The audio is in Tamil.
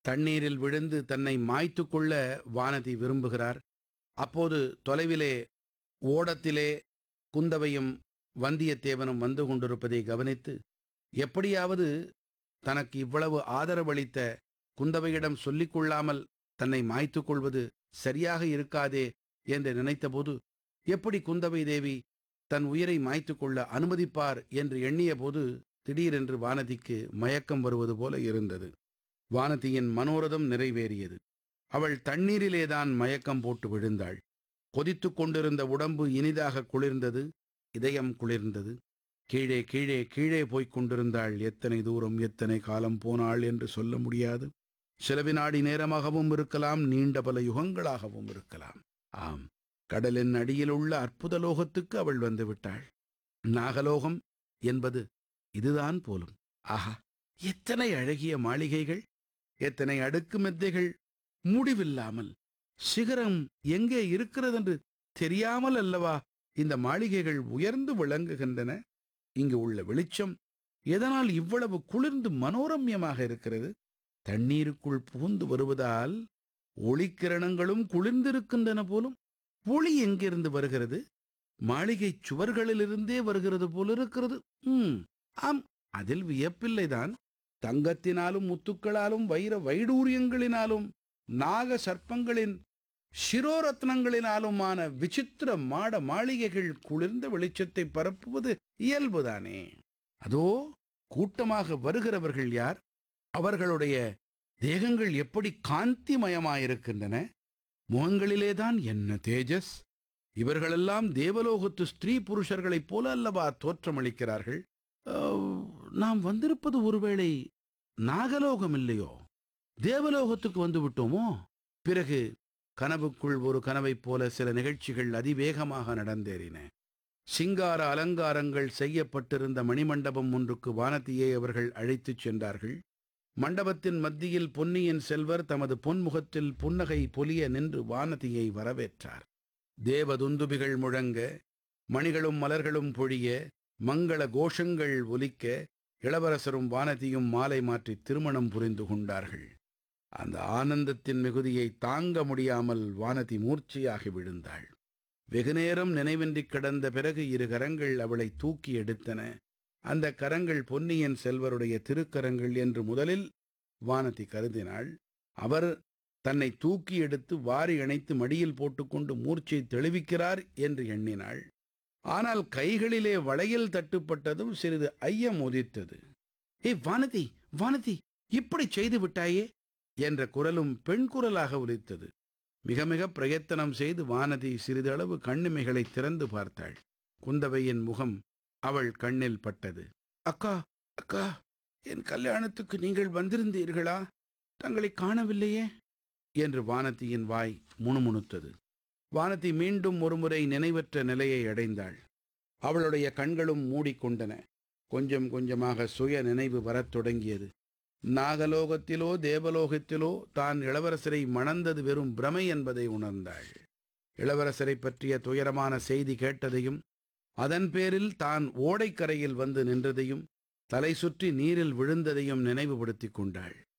தண்ணீரில் விழுந்து தன்னை மாய்த்துக் கொள்ள வானதி விரும்புகிறார் அப்போது தொலைவிலே ஓடத்திலே குந்தவையும் வந்தியத்தேவனும் வந்து கொண்டிருப்பதை கவனித்து எப்படியாவது தனக்கு இவ்வளவு ஆதரவளித்த குந்தவையிடம் சொல்லிக் கொள்ளாமல் தன்னை மாய்த்துக் கொள்வது சரியாக இருக்காதே என்று நினைத்தபோது எப்படி குந்தவை தேவி தன் உயிரை மாய்த்துக் கொள்ள அனுமதிப்பார் என்று எண்ணியபோது திடீரென்று வானதிக்கு மயக்கம் வருவது போல இருந்தது வானதியின் மனோரதம் நிறைவேறியது அவள் தண்ணீரிலேதான் மயக்கம் போட்டு விழுந்தாள் கொதித்துக் கொண்டிருந்த உடம்பு இனிதாக குளிர்ந்தது இதயம் குளிர்ந்தது கீழே கீழே கீழே போய்க் கொண்டிருந்தாள் எத்தனை தூரம் எத்தனை காலம் போனாள் என்று சொல்ல முடியாது சில வினாடி நேரமாகவும் இருக்கலாம் நீண்ட பல யுகங்களாகவும் இருக்கலாம் ஆம் கடலின் அடியில் உள்ள அற்புத லோகத்துக்கு அவள் வந்து விட்டாள் நாகலோகம் என்பது இதுதான் போலும் ஆஹா எத்தனை அழகிய மாளிகைகள் எத்தனை அடுக்கு மெத்தைகள் முடிவில்லாமல் சிகரம் எங்கே இருக்கிறதென்று தெரியாமல் அல்லவா இந்த மாளிகைகள் உயர்ந்து விளங்குகின்றன இங்கு உள்ள வெளிச்சம் எதனால் இவ்வளவு குளிர்ந்து மனோரம்யமாக இருக்கிறது தண்ணீருக்குள் புகுந்து வருவதால் ஒளிக்கிரணங்களும் குளிர்ந்திருக்கின்றன போலும் ஒளி எங்கிருந்து வருகிறது மாளிகை சுவர்களிலிருந்தே வருகிறது போல இருக்கிறது ம் ஆம் அதில் வியப்பில்லைதான் தங்கத்தினாலும் முத்துக்களாலும் வைர வைடூரியங்களினாலும் நாக சர்ப்பங்களின் சிரோரத்னங்களினாலுமான விசித்திர மாட மாளிகைகள் குளிர்ந்த வெளிச்சத்தை பரப்புவது இயல்புதானே அதோ கூட்டமாக வருகிறவர்கள் யார் அவர்களுடைய தேகங்கள் எப்படி காந்திமயமாயிருக்கின்றன முகங்களிலேதான் என்ன தேஜஸ் இவர்களெல்லாம் தேவலோகத்து ஸ்திரீ புருஷர்களைப் போல அல்லவா தோற்றமளிக்கிறார்கள் அஹ், நாம் வந்திருப்பது ஒருவேளை நாகலோகம் இல்லையோ தேவலோகத்துக்கு வந்து விட்டோமோ பிறகு கனவுக்குள் ஒரு கனவைப் போல சில நிகழ்ச்சிகள் அதிவேகமாக நடந்தேறின சிங்கார அலங்காரங்கள் செய்யப்பட்டிருந்த மணிமண்டபம் ஒன்றுக்கு வானதியை அவர்கள் அழைத்துச் சென்றார்கள் மண்டபத்தின் மத்தியில் பொன்னியின் செல்வர் தமது பொன்முகத்தில் புன்னகை பொலிய நின்று வானதியை வரவேற்றார் தேவதுந்துபிகள் முழங்க மணிகளும் மலர்களும் பொழிய மங்கள கோஷங்கள் ஒலிக்க இளவரசரும் வானதியும் மாலை மாற்றி திருமணம் புரிந்து கொண்டார்கள் அந்த ஆனந்தத்தின் மிகுதியை தாங்க முடியாமல் வானதி மூர்ச்சையாகி விழுந்தாள் வெகுநேரம் நினைவின்றி கிடந்த பிறகு இரு கரங்கள் அவளை தூக்கி எடுத்தன அந்த கரங்கள் பொன்னியின் செல்வருடைய திருக்கரங்கள் என்று முதலில் வானதி கருதினாள் அவர் தன்னை தூக்கி எடுத்து வாரி இணைத்து மடியில் போட்டுக்கொண்டு மூர்ச்சை தெளிவிக்கிறார் என்று எண்ணினாள் ஆனால் கைகளிலே வளையல் தட்டுப்பட்டதும் சிறிது ஐயம் உதித்தது ஏய் வானதி வானதி இப்படி செய்து விட்டாயே என்ற குரலும் பெண் குரலாக ஒலித்தது மிக மிக பிரயத்தனம் செய்து வானதி சிறிதளவு கண்ணிமைகளை திறந்து பார்த்தாள் குந்தவையின் முகம் அவள் கண்ணில் பட்டது அக்கா அக்கா என் கல்யாணத்துக்கு நீங்கள் வந்திருந்தீர்களா தங்களை காணவில்லையே என்று வானதியின் வாய் முணுமுணுத்தது வானதி மீண்டும் ஒருமுறை நினைவற்ற நிலையை அடைந்தாள் அவளுடைய கண்களும் மூடிக்கொண்டன கொஞ்சம் கொஞ்சமாக சுய நினைவு வரத் தொடங்கியது நாகலோகத்திலோ தேவலோகத்திலோ தான் இளவரசரை மணந்தது வெறும் பிரமை என்பதை உணர்ந்தாள் இளவரசரை பற்றிய துயரமான செய்தி கேட்டதையும் அதன் பேரில் தான் ஓடைக்கரையில் வந்து நின்றதையும் தலை சுற்றி நீரில் விழுந்ததையும் நினைவுபடுத்திக் கொண்டாள்